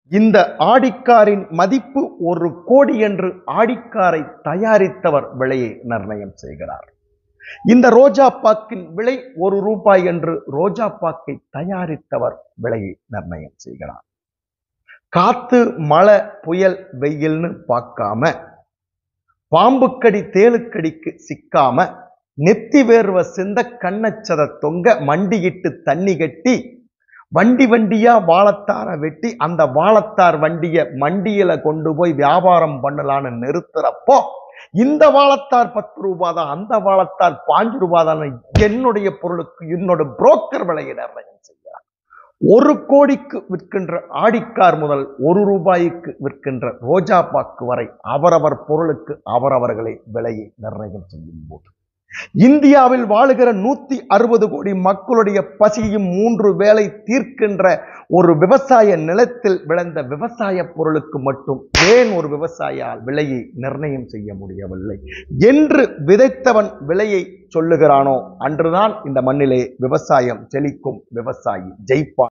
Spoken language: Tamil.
இந்த ஆடிக்காரின் மதிப்பு ஒரு கோடி என்று ஆடிக்காரை தயாரித்தவர் விலையை நிர்ணயம் செய்கிறார் இந்த ரோஜா பாக்கின் விலை ஒரு ரூபாய் என்று ரோஜா பாக்கை தயாரித்தவர் விலையை நிர்ணயம் செய்கிறார் காத்து மழை புயல் வெயில்னு பார்க்காம பாம்புக்கடி தேலுக்கடிக்கு சிக்காம நெத்தி வேர்வ சிந்த கண்ணச்சத தொங்க மண்டியிட்டு தண்ணி கட்டி வண்டி வண்டியா வாழத்தார வெட்டி அந்த வாழத்தார் வண்டிய மண்டியில கொண்டு போய் வியாபாரம் பண்ணலான்னு நிறுத்துறப்போ இந்த வாழத்தார் பத்து ரூபாய் தான் அந்த வாழத்தார் பாஞ்சு ரூபாய் தான் என்னுடைய பொருளுக்கு என்னோட புரோக்கர் விலையை நிர்ணயம் செய்கிறார் ஒரு கோடிக்கு விற்கின்ற ஆடிக்கார் முதல் ஒரு ரூபாய்க்கு விற்கின்ற ரோஜா பாக்கு வரை அவரவர் பொருளுக்கு அவரவர்களை விலையை நிர்ணயம் செய்யும் போது இந்தியாவில் வாழுகிற நூத்தி அறுபது கோடி மக்களுடைய பசியும் மூன்று வேளை தீர்க்கின்ற ஒரு விவசாய நிலத்தில் விளைந்த விவசாய பொருளுக்கு மட்டும் ஏன் ஒரு விவசாயியால் விலையை நிர்ணயம் செய்ய முடியவில்லை என்று விதைத்தவன் விலையை சொல்லுகிறானோ அன்றுதான் இந்த மண்ணிலே விவசாயம் செழிக்கும் விவசாயி ஜெயிப்பான்